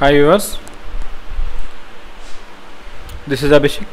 hi yours this is Abhishek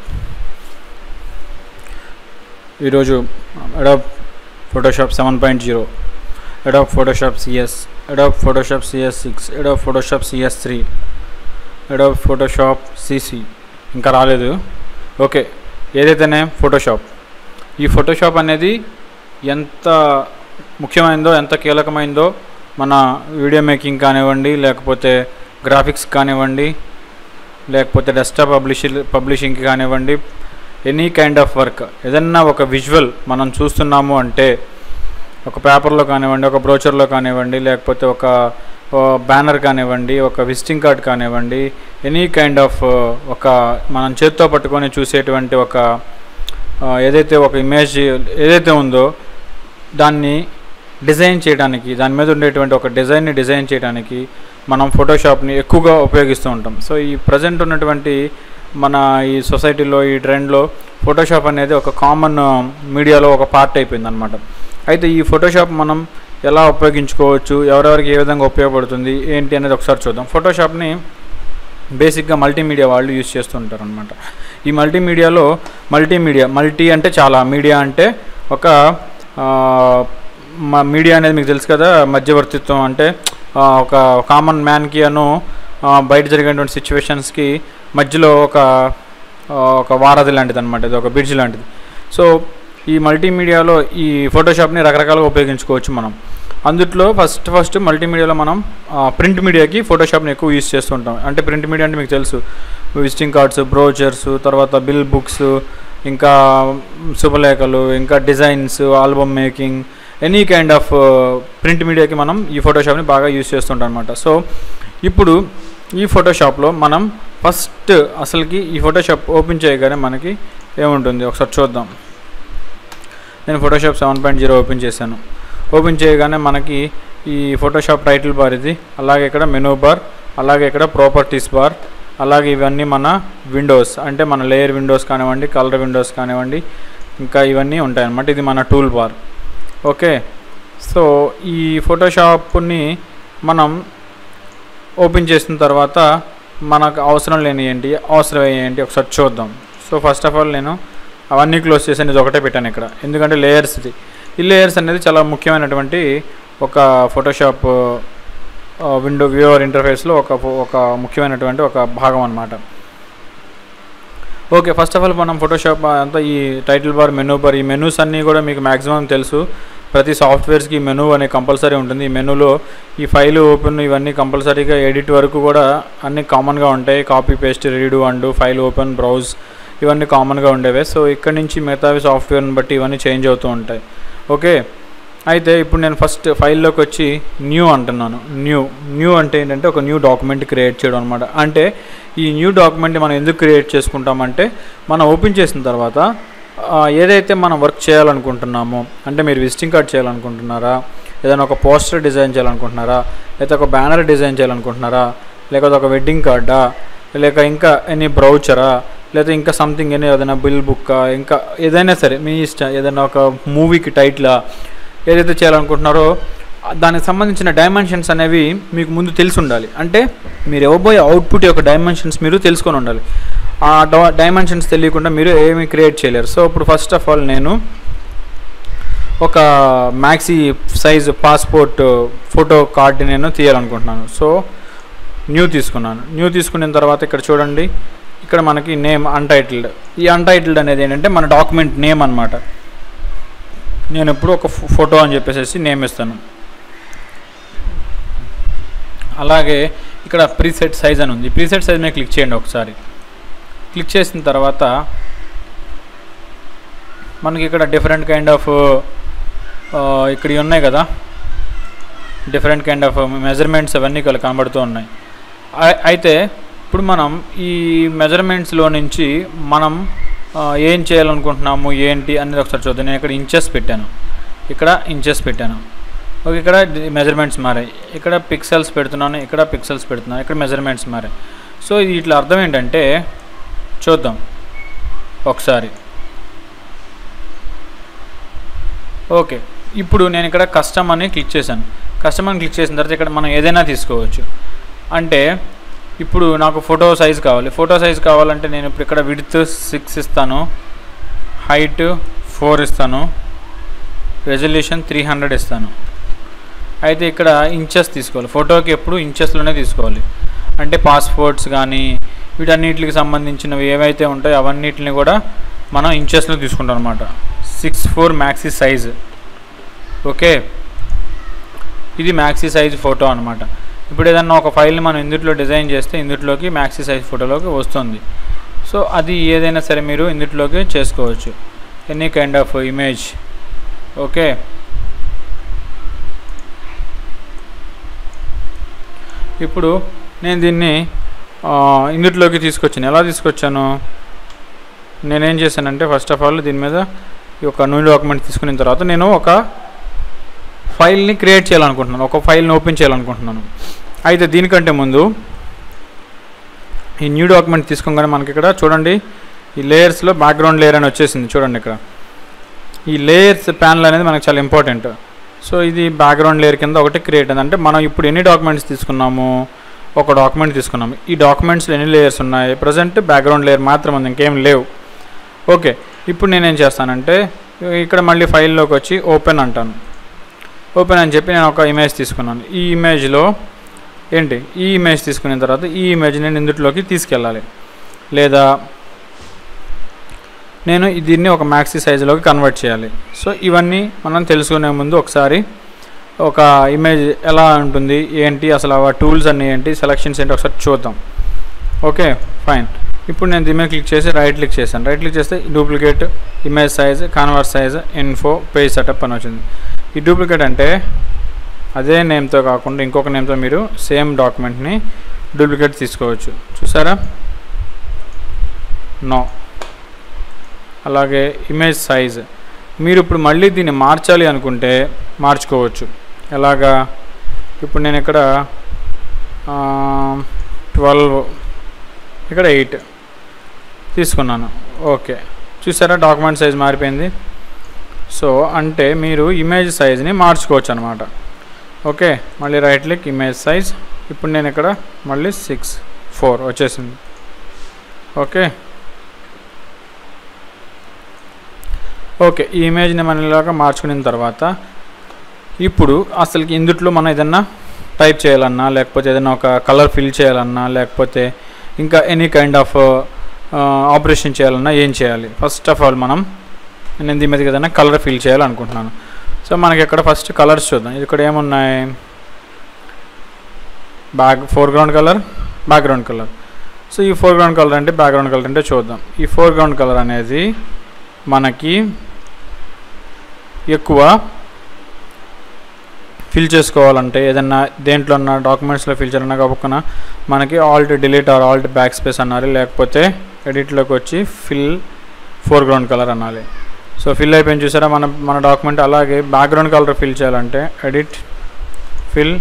ఈరోజు Adobe Photoshop seven point zero Adobe Photoshop CS Adobe Photoshop CS six Adobe Photoshop CS three Adobe Photoshop CC ఇంకా రాలేదు okay ఏదైతేనే Photoshop ఈ Photoshop అనేది ఎంత ముఖ్యమైనదో ఎంత కీలకమైందో మన వీడియో మేకింగ్ కానివ్వండి లేకపోతే గ్రాఫిక్స్ కానివ్వండి లేకపోతే డెస్క్టాప్ పబ్లిషింగ్ పబ్లిషింగ్కి కానివ్వండి ఎనీ కైండ్ ఆఫ్ వర్క్ ఏదన్నా ఒక విజువల్ మనం చూస్తున్నాము అంటే ఒక పేపర్లో కానివ్వండి ఒక బ్రోచర్లో కానివ్వండి లేకపోతే ఒక బ్యానర్ కానివ్వండి ఒక విజిటింగ్ కార్డ్ కానివ్వండి ఎనీ కైండ్ ఆఫ్ ఒక మనం చేత్తో పట్టుకొని చూసేటువంటి ఒక ఆ, ఏదైతే ఒక ఇమేజ్ ఏదైతే ఉందో దాన్ని డిజైన్ చేయడానికి దాని మీద ఉండేటువంటి ఒక డిజైన్ని డిజైన్ చేయడానికి మనం ఫోటోషాప్ని ఎక్కువగా ఉపయోగిస్తూ ఉంటాం సో ఈ ప్రజెంట్ ఉన్నటువంటి మన ఈ సొసైటీలో ఈ ట్రెండ్లో ఫోటోషాప్ అనేది ఒక కామన్ మీడియాలో ఒక పార్ట్ అయిపోయింది అనమాట అయితే ఈ ఫోటోషాప్ మనం ఎలా ఉపయోగించుకోవచ్చు ఎవరెవరికి ఏ విధంగా ఉపయోగపడుతుంది ఏంటి అనేది ఒకసారి చూద్దాం ఫోటోషాప్ని బేసిక్గా మల్టీమీడియా వాళ్ళు యూజ్ చేస్తుంటారు అనమాట ఈ మల్టీమీడియాలో మల్టీమీడియా మల్టీ అంటే చాలా మీడియా అంటే ఒక ఆ, మ- మీడియా అనేది మీకు తెలుసు కదా మధ్యవర్తిత్వం అంటే ఆ, ఒక కామన్ మ్యాన్కి అను ఆ, బయట జరిగేటువంటి సిచ్యువేషన్స్కి మధ్యలో ఒక ఆ, ఒక వారధి లాంటిది అనమాట ఇది ఒక బ్రిడ్జ్ లాంటిది సో ఈ మల్టీమీడియాలో ఈ ఫోటోషాప్ని రకరకాలుగా ఉపయోగించుకోవచ్చు మనం అందుట్లో ఫస్ట్ ఫస్ట్ మల్టీమీడియాలో మనం ప్రింట్ మీడియాకి ఫోటోషాప్ని ఎక్కువ యూస్ చేస్తుంటాం అంటే ప్రింట్ మీడియా అంటే మీకు తెలుసు విజిటింగ్ కార్డ్స్ బ్రోచర్స్ తర్వాత బిల్ బుక్స్ ఇంకా శుభలేఖలు ఇంకా designs album making any kind of print మీడియాకి మనం ఈ ఫోటోషాప్ని బాగా యూస్ చేస్తుంటాం అనమాట సో ఇప్పుడు ఈ ఫోటోషాప్లో మనం ఫస్ట్ అసలుకి ఈ ఫోటోషాప్ ఓపెన్ చేయగానే మనకి ఏముంటుంది ఒకసారి చూద్దాం నేను Photoshop seven point zero open చేశాను ఓపెన్ చేయగానే మనకి ఈ ఫోటోషాప్ టైటిల్ బార్ ఇది అలాగే ఇక్కడ మెనూ బార్ అలాగే ఇక్కడ ప్రాపర్టీస్ బార్ అలాగే ఇవన్నీ మన విండోస్ అంటే మన లేయర్ విండోస్ కానివ్వండి కలర్ విండోస్ కానివ్వండి ఇంకా ఇవన్నీ ఉంటాయన్నమాట ఇది మన టూల్ బార్ ఓకే సో ఈ ఫోటోషాప్ని మనం ఓపెన్ చేసిన తర్వాత మనకు అవసరం లేని ఏంటి అవసరం ఏంటి ఒకసారి చూద్దాం సో ఫస్ట్ ఆఫ్ ఆల్ నేను అవన్నీ క్లోజ్ చేశాను ఇది ఒకటే పెట్టాను ఇక్కడ ఎందుకంటే లేయర్స్ ఇది ఈ లేయర్స్ అనేది చాలా ముఖ్యమైనటువంటి ఒక ఫోటోషాప్ విండో వ్యూవర్ ఇంటర్ఫేస్లో ఒక ఫో- ఒక ముఖ్యమైనటువంటి ఒక భాగం అనమాట ఓకే ఫస్ట్ ఆఫ్ ఆల్ మనం ఫోటోషాప్ అంతా ఈ టైటిల్ బార్ మెనూ బార్ ఈ మెనూస్ అన్నీ కూడా మీకు మ్యాక్సిమం తెలుసు ప్రతి సాఫ్ట్వేర్స్కి మెనూ అనే కంపల్సరీ ఉంటుంది ఈ మెనూలో ఈ ఫైల్ ఓపెన్ ఇవన్నీ కంపల్సరీగా ఎడిట్ వరకు కూడా అన్నీ కామన్గా ఉంటాయి copy paste read and file open browse ఇవన్నీ కామన్గా ఉండేవే సో ఇక్కడ నుంచి మిగతావి సాఫ్ట్వేర్ని బట్టి ఇవన్నీ చేంజ్ అవుతూ ఉంటాయి ఓకే అయితే ఇప్పుడు నేను ఫస్ట్ ఫైల్లోకి వచ్చి న్యూ అంటున్నాను న్యూ న్యూ అంటే ఏంటంటే ఒక న్యూ డాక్యుమెంట్ క్రియేట్ చేయడం అనమాట అంటే ఈ న్యూ డాక్యుమెంట్ మనం ఎందుకు క్రియేట్ చేసుకుంటామంటే మనం ఓపెన్ చేసిన తర్వాత ఆ, ఏదైతే మనం వర్క్ చేయాలనుకుంటున్నామో అంటే మీరు విజిటింగ్ కార్డ్ చేయాలనుకుంటున్నారా ఏదైనా ఒక పోస్టర్ డిజైన్ చేయాలనుకుంటున్నారా లేకపోతే ఒక బ్యానర్ డిజైన్ చేయాలనుకుంటున్నారా లేకపోతే ఒక వెడ్డింగ్ కార్డా లేక ఇంకా ఎనీ బ్రౌచరా లేదా ఇంకా సంథింగ్ ఎనీ ఏదైనా బిల్ బుక్ ఇంకా ఏదైనా సరే మీ ఇష్టం ఏదైనా ఒక మూవీకి టైటిలా ఏదైతే చేయాలనుకుంటున్నారో ఆ దానికి సంబంధించిన డైమెన్షన్స్ అనేవి మీకు ముందు తెలిసి ఉండాలి అంటే మీరు ఇవ్వబోయే అవుట్పుట్ యొక్క డైమెన్షన్స్ మీరు తెలుసుకొని ఉండాలి ఆ డైమెన్షన్స్ తెలియకుండా మీరు ఏమీ క్రియేట్ చేయలేరు సో ఇప్పుడు ఫస్ట్ ఆఫ్ ఆల్ నేను ఒక maxi size passport photo card నేను తీయాలనుకుంటున్నాను సో న్యూ తీసుకున్నాను న్యూ తీసుకున్న తర్వాత ఇక్కడ చూడండి ఇక్కడ మనకి నేమ్ అన్టైటిల్డ్ ఈ అన్టైటిల్డ్ అనేది ఏంటంటే మన డాక్యుమెంట్ నేమ్ అన్నమాట నేను ఇప్పుడు ఒక ఫో- ఫోటో అని చెప్పేసి నేమ్ ఇస్తాను అలాగే ఇక్కడ ప్రీసెట్ సైజ్ అని ఉంది ప్రీసెట్ సైజ్ మీద క్లిక్ చేయండి ఒకసారి క్లిక్ చేసిన తర్వాత మనకి ఇక్కడ డిఫరెంట్ కైండ్ ఆఫ్ ఇక్కడ ఇవి ఉన్నాయి కదా డిఫరెంట్ కైండ్ ఆఫ్ మెజర్మెంట్స్ అవన్నీ ఇక్కడ కనబడుతూ ఉన్నాయి అయి- అయితే ఇప్పుడు మనం ఈ మెజర్మెంట్స్లో నుంచి మనం ఆ, ఏం చేయాలనుకుంటున్నాము ఏంటి అనేది ఒకసారి చూద్దాం నేను ఇక్కడ ఇంచెస్ పెట్టాను ఇక్కడ ఇంచెస్ పెట్టాను ఓకే ఇక్కడ మెజర్మెంట్స్ మారాయి ఇక్కడ పిక్సెల్స్ పెడుతున్నాను ఇక్కడ పిక్సెల్స్ పెడుతున్నాను ఇక్కడ మెజర్మెంట్స్ మారాయి సో ఇది ఇట్లా అర్థం ఏంటంటే చూద్దాం ఒకసారి ఓకే ఇప్పుడు నేను ఇక్కడ కస్టమ్ అని క్లిక్ చేశాను కస్టమ్ అని క్లిక్ చేసిన తర్వాత ఇక్కడ మనం ఏదైనా తీసుకోవచ్చు అంటే ఇప్పుడు నాకు ఫోటో సైజ్ కావాలి ఫోటో సైజ్ కావాలంటే నేను ఇప్పుడు ఇక్కడ విడ్త్ సిక్స్ ఇస్తాను హైట్ ఫోర్ ఇస్తాను రెజల్యూషన్ త్రీ హండ్రెడ్ ఇస్తాను అయితే ఇక్కడ ఇంచెస్ తీసుకోవాలి ఫోటోకి ఎప్పుడు ఇంచెస్లోనే తీసుకోవాలి అంటే పాస్పోర్ట్స్ కానీ వీటన్నిటికి సంబంధించినవి ఏవైతే ఉంటాయో అవన్నిటిని కూడా మనం ఇంచెస్లో తీసుకుంటాం అనమాట six four maxi size okay ఇది మ్యాక్సీ సైజ్ ఫోటో అనమాట ఇప్పుడు ఏదన్నా ఒక ఫైల్ని మనం ఇందుట్లో డిజైన్ చేస్తే ఇందుట్లోకి మ్యాక్సీ సైజ్ ఫోటోలోకి వస్తుంది సో అది ఏదైనా సరే మీరు ఇందుట్లోకి చేసుకోవచ్చు any kind of image okay ఇప్పుడు నేను దీన్ని ఆ, ఇందుట్లోకి తీసుకొచ్చాను ఎలా తీసుకొచ్చాను నేనేం చేశానంటే ఫస్ట్ ఆఫ్ ఆల్ దీని మీద ఈ ఒక న్యూ డాక్యుమెంట్ తీసుకున్న తర్వాత నేను ఒక ఫైల్ని క్రియేట్ చేయాలనుకుంటున్నాను ఒక ఫైల్ని ఓపెన్ చేయాలనుకుంటున్నాను అయితే దీనికంటే ముందు ఈ న్యూ డాక్యుమెంట్ తీసుకోగానే మనకి ఇక్కడ చూడండి ఈ లేయర్స్లో బ్యాక్గ్రౌండ్ లేయర్ అని వచ్చేసింది చూడండి ఇక్కడ ఈ లేయర్స్ ప్యానల్ అనేది మనకు చాలా ఇంపార్టెంట్ సో ఇది బ్యాక్గ్రౌండ్ లేయర్ కింద ఒకటి క్రియేట్ అయింది అంటే మనం ఇప్పుడు ఎన్ని డాక్యుమెంట్స్ తీసుకున్నాము ఒక డాక్యుమెంట్ తీసుకున్నాము ఈ డాక్యుమెంట్స్లో ఎన్ని లేయర్స్ ఉన్నాయి ప్రజెంట్ బ్యాక్గ్రౌండ్ లేయర్ మాత్రం ఉంది ఇంకేం లేవు ఓకే ఇప్పుడు నేనేం చేస్తానంటే ఇక్కడ మళ్ళీ ఫైల్లోకి వచ్చి ఓపెన్ అంటాను ఓపెన్ అని చెప్పి నేను ఒక ఇమేజ్ తీసుకున్నాను ఈ ఇమేజ్లో ఏంటి ఈ ఇమేజ్ తీసుకున్న తర్వాత ఈ ఇమేజ్ నేను ఇందులోకి తీసుకెళ్ళాలి లేదా నేను దీన్ని ఒక మ్యాక్సీ సైజులోకి కన్వర్ట్ చేయాలి సో ఇవన్నీ మనం తెలుసుకునే ముందు ఒకసారి ఒక ఇమేజ్ ఎలా ఉంటుంది ఏంటి అసలు ఆ టూల్స్ అన్నీ ఏంటి సెలక్షన్స్ ఏంటి ఒకసారి చూద్దాం ఓకే ఫైన్ ఇప్పుడు నేను దీని మీద క్లిక్ చేసి రైట్ క్లిక్ చేశాను రైట్ క్లిక్ చేస్తే duplicate image size canvas size info page setup అని వచ్చింది ఈ డూప్లికేట్ అంటే అదే నేమ్తో కాకుండా ఇంకొక నేమ్తో మీరు సేమ్ డాక్యుమెంట్ని డూప్లికేట్ తీసుకోవచ్చు చూసారా నో అలాగే ఇమేజ్ సైజ్ మీరు ఇప్పుడు మళ్ళీ దీన్ని మార్చాలి అనుకుంటే మార్చుకోవచ్చు ఎలాగా ఇప్పుడు నేను ఇక్కడ ట్వెల్వ్ ఇక్కడ ఎయిట్ తీసుకున్నాను ఓకే చూసారా డాక్యుమెంట్ సైజ్ మారిపోయింది సో అంటే మీరు ఇమేజ్ సైజ్ని మార్చుకోవచ్చు అనమాట ఓకే మళ్ళీ రైట్ క్లిక్ ఇమేజ్ సైజ్ ఇప్పుడు నేను ఇక్కడ మళ్ళీ సిక్స్ ఫోర్ వచ్చేసింది ఓకే ఓకే ఈ ఇమేజ్ని మనం ఇలాగా మార్చుకున్న తర్వాత ఇప్పుడు అసలుకి ఇందుట్లో మనం ఏదన్నా టైప్ చేయాలన్నా లేకపోతే ఏదైనా ఒక కలర్ ఫిల్ చేయాలన్నా లేకపోతే ఇంకా ఎనీ కైండ్ ఆఫ్ ఆపరేషన్ చేయాలన్నా ఏం చేయాలి ఫస్ట్ ఆఫ్ ఆల్ మనం నేను దీని మీదకి ఏదైనా కలర్ ఫిల్ చేయాలనుకుంటున్నాను సో మనకి ఇక్కడ ఫస్ట్ కలర్స్ చూద్దాం ఇది ఇక్కడ ఏమున్నాయి back foreground colour background colour so ఈ ఫోర్గ్రౌండ్ కలర్ అంటే బ్యాక్గ్రౌండ్ కలర్ అంటే చూద్దాం ఈ ఫోర్గ్రౌండ్ కలర్ అనేది మనకి ఎక్కువ ఫిల్ చేసుకోవాలంటే ఏదన్నా దేంట్లో ఉన్న డాక్యుమెంట్స్లో ఫిల్ చేయాలన్నా కాకుండా మనకి alt delete or alt back space అన్నారు లేకపోతే ఎడిట్లోకి వచ్చి ఫిల్ ఫోర్గ్రౌండ్ కలర్ అనాలి సో ఫిల్ అయిపోయింది చూసారా మన మన డాక్యుమెంట్ అలాగే బ్యాక్గ్రౌండ్ కలర్ ఫిల్ చేయాలంటే ఎడిట్ ఫిల్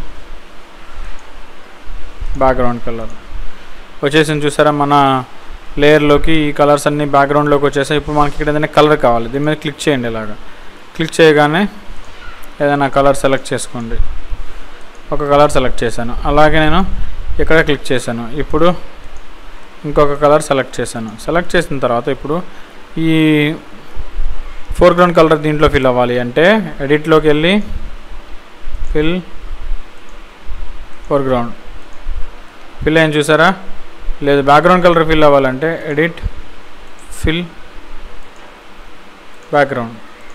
బ్యాక్గ్రౌండ్ కలర్ వచ్చేసింది చూసారా మన లేయర్లోకి ఈ కలర్స్ అన్ని బ్యాక్గ్రౌండ్లోకి వచ్చేసాయి ఇప్పుడు మనకి ఇక్కడ ఏదైనా కలర్ కావాలి దీని మీద క్లిక్ చేయండి ఇలాగా క్లిక్ చేయగానే ఏదైనా కలర్ సెలెక్ట్ చేసుకోండి ఒక కలర్ సెలెక్ట్ చేశాను అలాగే నేను ఇక్కడ క్లిక్ చేశాను ఇప్పుడు ఇంకొక కలర్ సెలెక్ట్ చేశాను సెలెక్ట్ చేసిన తర్వాత ఇప్పుడు ఈ ఫోర్గ్రౌండ్ కలర్ దీంట్లో ఫిల్ అవ్వాలి అంటే ఎడిట్లోకి వెళ్ళి ఫిల్ ఫోర్గ్రౌండ్ ఫిల్ అయ్యింది చూసారా లేదు బ్యాక్గ్రౌండ్ కలర్ ఫిల్ అవ్వాలంటే edit fill background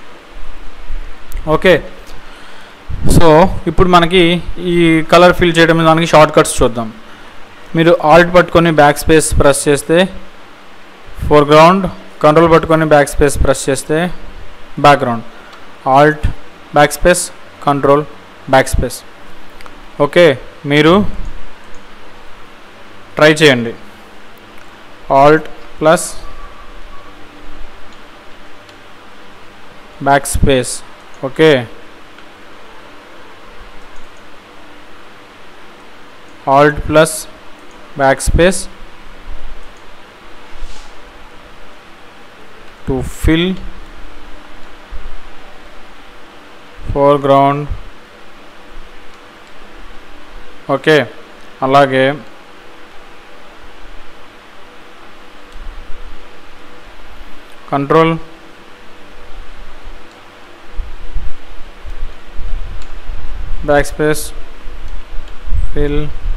okay so ఇప్పుడు మనకి ఈ కలర్ ఫిల్ చేయడం మీద మనకి షార్ట్ కట్స్ చూద్దాం మీరు ఆల్ట్ పట్టుకొని బ్యాక్ స్పేస్ ప్రెస్ చేస్తే ఫోర్గ్రౌండ్ కంట్రోల్ పట్టుకొని బ్యాక్ స్పేస్ ప్రెస్ చేస్తే background alt back space control back space okay మీరు ట్రై చేయండి alt plus back space okay alt plus back space to fill foreground okay అలాగే control back space fill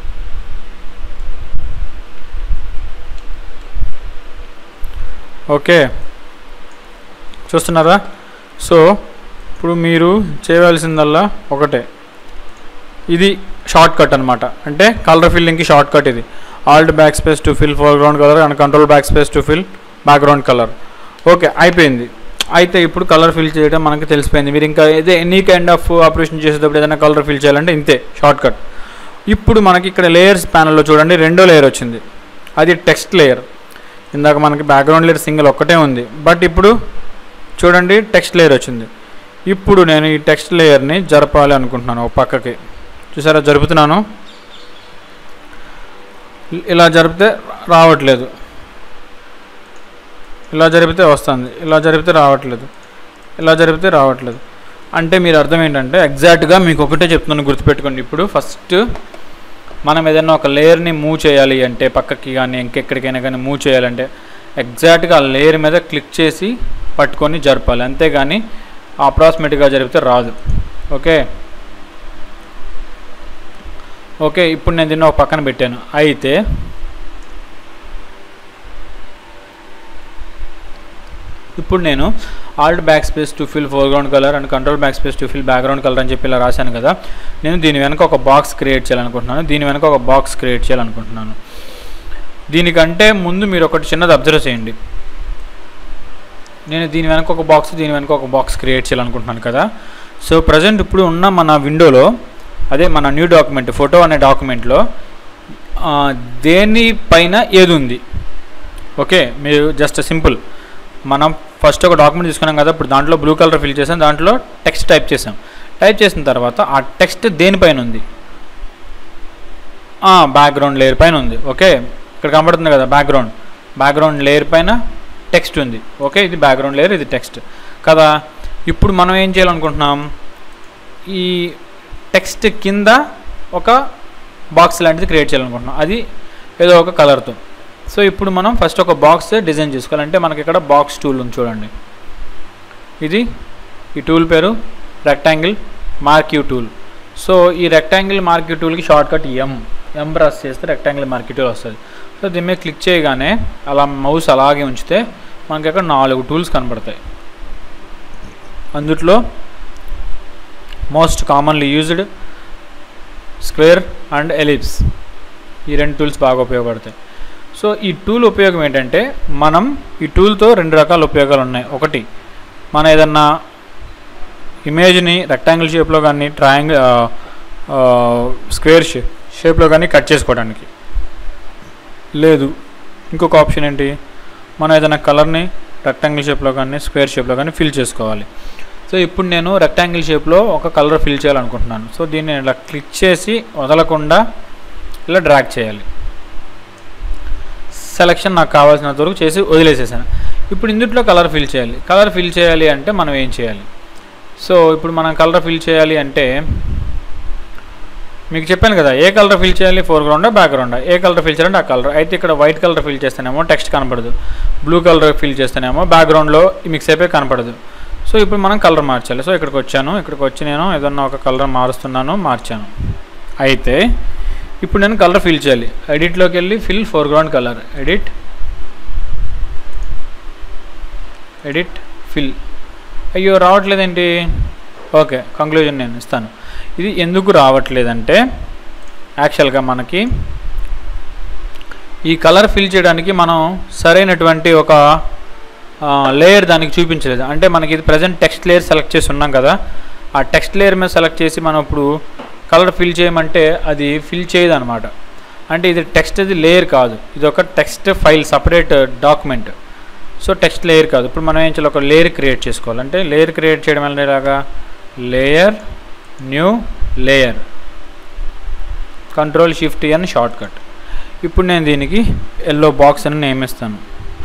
okay చూస్తున్నారా so ఇప్పుడు మీరు చేయవలసిందల్లా ఒకటే ఇది షార్ట్ కట్ అనమాట అంటే కలర్ ఫిల్లింగ్కి షార్ట్ కట్ ఇది alt back space to fill foreground colour and control back space to fill background colour okay అయిపోయింది అయితే ఇప్పుడు కలర్ ఫిల్ చేయడం మనకు తెలిసిపోయింది మీరు ఇంకా ఇదే ఎనీ కైండ్ ఆఫ్ ఆపరేషన్ చేసేటప్పుడు ఏదైనా కలర్ ఫిల్ చేయాలంటే ఇంతే షార్ట్ కట్ ఇప్పుడు మనకి ఇక్కడ లేయర్స్ ప్యానల్లో చూడండి రెండో లేయర్ వచ్చింది అది టెక్స్ట్ లేయర్ ఇందాక మనకి బ్యాక్గ్రౌండ్ లేయర్ సింగిల్ ఒక్కటే ఉంది బట్ ఇప్పుడు చూడండి టెక్స్ట్ లేయర్ వచ్చింది ఇప్పుడు నేను ఈ టెక్స్ట్ లేయర్ని జరపాలి అనుకుంటున్నాను ఒక పక్కకి చూసారా జరుపుతున్నాను ఇలా జరిపితే రావట్లేదు ఇలా జరిపితే వస్తుంది ఇలా జరిపితే రావట్లేదు ఇలా జరిపితే రావట్లేదు అంటే మీరు అర్థం ఏంటంటే ఎగ్జాక్ట్గా మీకు ఒకటే చెప్తున్నాను గుర్తుపెట్టుకోండి ఇప్పుడు ఫస్ట్ మనం ఏదైనా ఒక లేయర్ని మూవ్ చేయాలి అంటే పక్కకి కానీ ఇంకెక్కడికైనా కానీ మూవ్ చేయాలంటే ఎగ్జాక్ట్గా ఆ లేయర్ మీద క్లిక్ చేసి పట్టుకొని జరపాలి అంతేగాని అప్రాక్సిమేట్గా జరిపితే రాదు ఓకే ఓకే ఇప్పుడు నేను దీన్ని ఒక పక్కన పెట్టాను అయితే ఇప్పుడు నేను alt back space to fill foreground colour and control back space to fill background colour అని చెప్పి ఇలా రాశాను కదా నేను దీని వెనక ఒక బాక్స్ క్రియేట్ చేయాలనుకుంటున్నాను దీని వెనక ఒక బాక్స్ క్రియేట్ చేయాలనుకుంటున్నాను దీనికంటే ముందు మీరు ఒకటి చిన్నది అబ్జర్వ్ చేయండి నేను దీని వెనక ఒక బాక్స్ దీని వెనక ఒక బాక్స్ క్రియేట్ చేయాలనుకుంటున్నాను కదా సో ప్రజెంట్ ఇప్పుడు ఉన్న మన విండోలో అదే మన న్యూ డాక్యుమెంట్ ఫోటో అనే డాక్యుమెంట్లో దేనిపైన ఏది ఉంది ఓకే మీరు జస్ట్ సింపుల్ మనం ఫస్ట్ ఒక డాక్యుమెంట్ తీసుకున్నాం కదా ఇప్పుడు దాంట్లో బ్లూ కలర్ ఫిల్ చేసాం దాంట్లో టెక్స్ట్ టైప్ చేసాం టైప్ చేసిన తర్వాత ఆ టెక్స్ట్ దేనిపైన ఉంది బ్యాక్గ్రౌండ్ లేయర్ పైన ఉంది ఓకే ఇక్కడ కనబడుతుంది కదా బ్యాక్గ్రౌండ్ బ్యాక్గ్రౌండ్ లేయర్ పైన టెక్స్ట్ ఉంది ఓకే ఇది బ్యాక్గ్రౌండ్ లేయర్ ఇది టెక్స్ట్ కదా ఇప్పుడు మనం ఏం చేయాలనుకుంటున్నాం ఈ టెక్స్ట్ కింద ఒక బాక్స్ లాంటిది క్రియేట్ చేయాలనుకుంటున్నాం అది ఏదో ఒక కలర్తో సో ఇప్పుడు మనం ఫస్ట్ ఒక బాక్స్ డిజైన్ చేసుకోవాలంటే మనకి ఇక్కడ బాక్స్ టూల్ ఉంది చూడండి ఇది ఈ టూల్ పేరు రెక్టాంగిల్ మార్క్యూ టూల్ సో ఈ రెక్టాంగిల్ మార్క్యూ టూల్కి short cut M M press చేస్తే రెక్టాంగిల్ మార్క్యూ టూల్ వస్తుంది సో దీని మీద క్లిక్ చేయగానే అలా మౌస్ అలాగే ఉంచితే మనకి అక్కడ నాలుగు టూల్స్ కనబడతాయి అందుట్లో most commonly used square and ellipse ఈ రెండు టూల్స్ బాగా ఉపయోగపడతాయి సో ఈ టూల్ ఉపయోగం ఏంటంటే మనం ఈ టూల్తో రెండు రకాల ఉపయోగాలు ఉన్నాయి ఒకటి మన ఏదన్నా ఇమేజ్ని రెక్టాంగిల్ షేప్లో కానీ ట్రయాంగిల్ స్క్వేర్ షేప్ షేప్లో కానీ కట్ చేసుకోవడానికి లేదు ఇంకొక ఆప్షన్ ఏంటి మనం ఏదైనా కలర్ని రెక్టాంగిల్ షేప్లో కానీ స్క్వేర్ షేప్లో కానీ ఫిల్ చేసుకోవాలి సో ఇప్పుడు నేను రెక్టాంగిల్ షేప్లో ఒక కలర్ ఫిల్ చేయాలనుకుంటున్నాను సో దీన్ని ఇలా క్లిక్ చేసి వదలకుండా ఇలా డ్రాగ్ చేయాలి సెలక్షన్ నాకు కావాల్సినంత వరకు చేసి వదిలేసేసాను ఇప్పుడు ఇందుట్లో కలర్ ఫిల్ చేయాలి కలర్ ఫిల్ చేయాలి అంటే మనం ఏం చేయాలి సో ఇప్పుడు మనం కలర్ ఫిల్ చేయాలి అంటే మీకు చెప్పాను కదా ఏ కలర్ ఫిల్ చేయాలి ఫోర్గ్రౌండా బ్యాక్గ్రౌండా ఏ కలర్ ఫిల్ చేయాలంటే ఆ కలర్ అయితే ఇక్కడ వైట్ కలర్ ఫిల్ చేస్తేనేమో టెక్స్ట్ కనపడదు బ్లూ కలర్ ఫిల్ చేస్తేనేమో బ్యాక్గ్రౌండ్లో మిక్స్ అయిపోయి కనపడదు సో ఇప్పుడు మనం కలర్ మార్చాలి సో ఇక్కడికి వచ్చాను ఇక్కడికి వచ్చి నేను ఏదన్నా ఒక కలర్ మారుస్తున్నాను మార్చాను అయితే ఇప్పుడు నేను కలర్ ఫిల్ చేయాలి ఎడిట్లోకి వెళ్ళి fill foreground colour edit edit fill అయ్యో రావట్లేదేంటి ఓకే కంక్లూజన్ నేను ఇస్తాను ఇది ఎందుకు రావట్లేదంటే యాక్చువల్గా మనకి ఈ కలర్ ఫిల్ చేయడానికి మనం సరైనటువంటి ఒక లేయర్ దానికి చూపించలేదు అంటే మనకి ఇది ప్రజెంట్ టెక్స్ట్ లేయర్ సెలెక్ట్ చేసి ఉన్నాం కదా ఆ టెక్స్ట్ లేయర్ మీద సెలెక్ట్ చేసి మనం ఇప్పుడు కలర్ ఫిల్ చేయమంటే అది ఫిల్ చేయదు అనమాట అంటే ఇది టెక్స్ట్ ఇది లేయర్ కాదు ఇది ఒక text file separate document so text layer కాదు ఇప్పుడు మనం ఏం చేయాలి ఒక లేయర్ క్రియేట్ చేసుకోవాలి అంటే లేయర్ క్రియేట్ చేయడం వల్ల ఎలాగా layer new layer control shift అని షార్ట్ కట్ ఇప్పుడు నేను దీనికి ఎల్లో బాక్స్ అని నేమ్ ఇస్తాను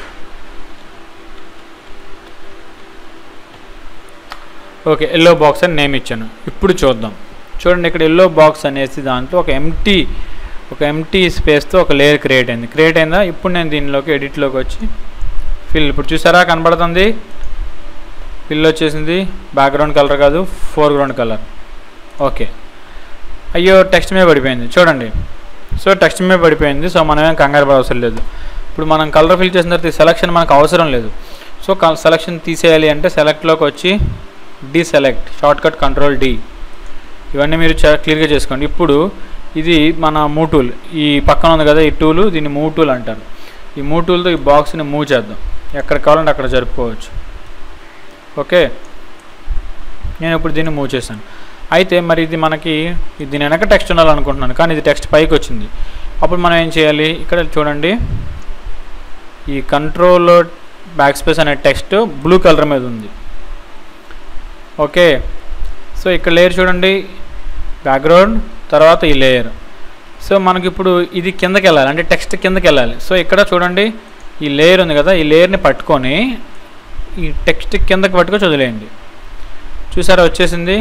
ఓకే ఎల్లో బాక్స్ అని నేమ్ ఇచ్చాను ఇప్పుడు చూద్దాం చూడండి ఇక్కడ ఎల్లో బాక్స్ అనేసి దాంట్లో ఒక ఎంటీ ఒక ఎంటీ స్పేస్తో ఒక లేయర్ క్రియేట్ అయింది క్రియేట్ అయిందా ఇప్పుడు నేను దీనిలోకి ఎడిట్లోకి వచ్చి ఫిల్ ఇప్పుడు చూసారా కనబడుతుంది ఫిల్ వచ్చేసింది బ్యాక్గ్రౌండ్ కలర్ కాదు ఫోర్గ్రౌండ్ కలర్ ఓకే అయ్యో టెక్స్ట్ మీద పడిపోయింది చూడండి సో టెక్స్ట్ మీద పడిపోయింది సో మనం ఏం కంగారు పడ అవసరం లేదు ఇప్పుడు మనం కలర్ ఫిల్ చేసిన తర్వాత సెలక్షన్ మనకు అవసరం లేదు సో సెలక్షన్ తీసేయాలి అంటే సెలెక్ట్లోకి వచ్చి deselect shortcut control D ఇవన్నీ మీరు క్లియర్గా చేసుకోండి ఇప్పుడు ఇది మన మూ టూల్ ఈ పక్కన ఉంది కదా ఈ టూల్ దీన్ని మూ టూల్ అంటారు ఈ మూ టూల్తో ఈ బాక్స్ని మూవ్ చేద్దాం ఎక్కడ కావాలంటే అక్కడ జరుపుకోవచ్చు ఓకే నేను ఇప్పుడు దీన్ని మూవ్ చేశాను అయితే మరి ఇది మనకి ఇది దీని వెనక టెక్స్ట్ ఉండాలనుకుంటున్నాను కానీ ఇది టెక్స్ట్ పైకి వచ్చింది అప్పుడు మనం ఏం చేయాలి ఇక్కడ చూడండి ఈ కంట్రోల్ బ్యాక్ స్పేస్ అనే టెక్స్ట్ బ్లూ కలర్ మీద ఉంది ఓకే సో ఇక్కడ లేయర్ చూడండి బ్యాక్గ్రౌండ్ తర్వాత ఈ లేయర్ సో మనకి ఇప్పుడు ఇది కిందకి వెళ్ళాలి అంటే టెక్స్ట్ కిందకి వెళ్ళాలి సో ఇక్కడ చూడండి ఈ లేయర్ ఉంది కదా ఈ లేయర్ని పట్టుకొని ఈ టెక్స్ట్ కిందకి పట్టుకొని వదిలేయండి చూసారా వచ్చేసింది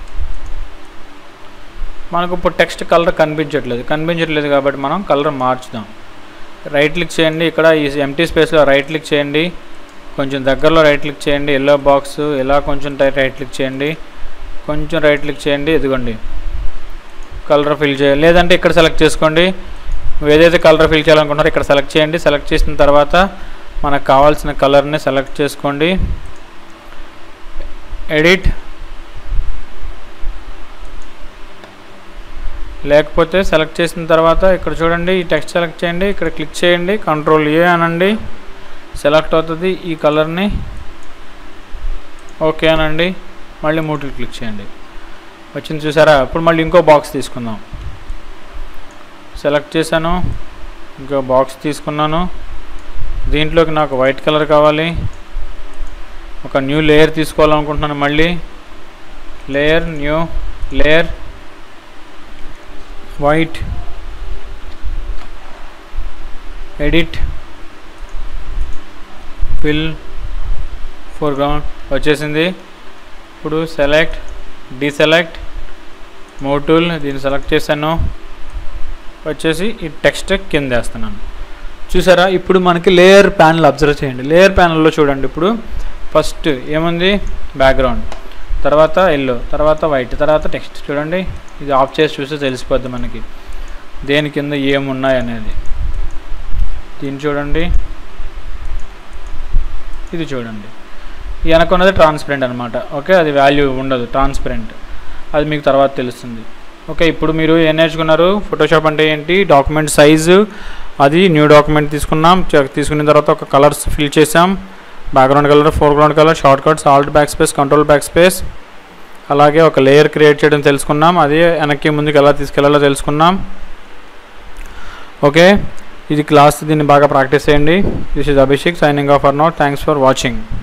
మనకు ఇప్పుడు టెక్స్ట్ కలర్ కనిపించట్లేదు కనిపించట్లేదు కాబట్టి మనం కలర్ మార్చుదాం రైట్ క్లిక్ చేయండి ఇక్కడ ఈ ఎంటీ స్పేస్లో రైట్ క్లిక్ చేయండి కొంచెం దగ్గరలో రైట్ క్లిక్ చేయండి ఎల్లో బాక్స్ ఇలా కొంచెం రైట్ క్లిక్ చేయండి కొంచెం రైట్ క్లిక్ చేయండి ఇదిగోండి కలర్ ఫిల్ చేయాలి లేదంటే ఇక్కడ సెలెక్ట్ చేసుకోండి నువ్వు ఏదైతే కలర్ ఫిల్ చేయాలనుకుంటారో ఇక్కడ సెలెక్ట్ చేయండి సెలెక్ట్ చేసిన తర్వాత మనకు కావాల్సిన కలర్ని సెలెక్ట్ చేసుకోండి ఎడిట్ లేకపోతే సెలెక్ట్ చేసిన తర్వాత ఇక్కడ చూడండి ఈ టెక్స్ట్ సెలెక్ట్ చేయండి ఇక్కడ క్లిక్ చేయండి కంట్రోల్ ఏ అనండి సెలెక్ట్ అవుతుంది ఈ కలర్ని ఓకే అనండి మళ్ళీ మూటికి క్లిక్ చేయండి వచ్చింది చూసారా ఇప్పుడు మళ్ళీ ఇంకో బాక్స్ తీసుకుందాం సెలెక్ట్ చేశాను ఇంకో బాక్స్ తీసుకున్నాను దీంట్లోకి నాకు వైట్ కలర్ కావాలి ఒక న్యూ లేయర్ తీసుకోవాలనుకుంటున్నాను మళ్ళీ layer new layer white edit fill foreground వచ్చేసింది ఇప్పుడు సెలెక్ట్ డీసెలెక్ట్ మోటూల్ దీన్ని సెలెక్ట్ చేశాను వచ్చేసి ఈ టెక్స్ట్ కింద వేస్తున్నాను చూసారా ఇప్పుడు మనకి లేయర్ ప్యానల్ అబ్జర్వ్ చేయండి లేయర్ ప్యానల్లో చూడండి ఇప్పుడు ఫస్ట్ ఏముంది బ్యాక్గ్రౌండ్ తర్వాత ఎల్లో తర్వాత వైట్ తర్వాత టెక్స్ట్ చూడండి ఇది ఆఫ్ చేసి చూస్తే తెలిసిపోద్ది మనకి దేని కింద ఏమున్నాయి అనేది దీన్ని చూడండి ఇది చూడండి ఈ వెనకున్నది ట్రాన్స్పరెంట్ అనమాట ఓకే అది వాల్యూ ఉండదు ట్రాన్స్పరెంట్ అది మీకు తర్వాత తెలుస్తుంది ఓకే ఇప్పుడు మీరు ఏం నేర్చుకున్నారు ఫోటోషాప్ అంటే ఏంటి డాక్యుమెంట్ సైజు అది న్యూ డాక్యుమెంట్ తీసుకున్నాం చె- తీసుకున్న తర్వాత ఒక కలర్స్ ఫిల్ చేసాం background colour foreground colour short cuts alt back space control back space అలాగే ఒక లేయర్ క్రియేట్ చేయడం తెలుసుకున్నాం అది వెనక్కి ముందుకు ఎలా తీసుకెళ్లాలో తెలుసుకున్నాం ఓకే ఇది క్లాస్ దీన్ని బాగా ప్రాక్టీస్ చేయండి this is Abhishek signing off for note thanks for watching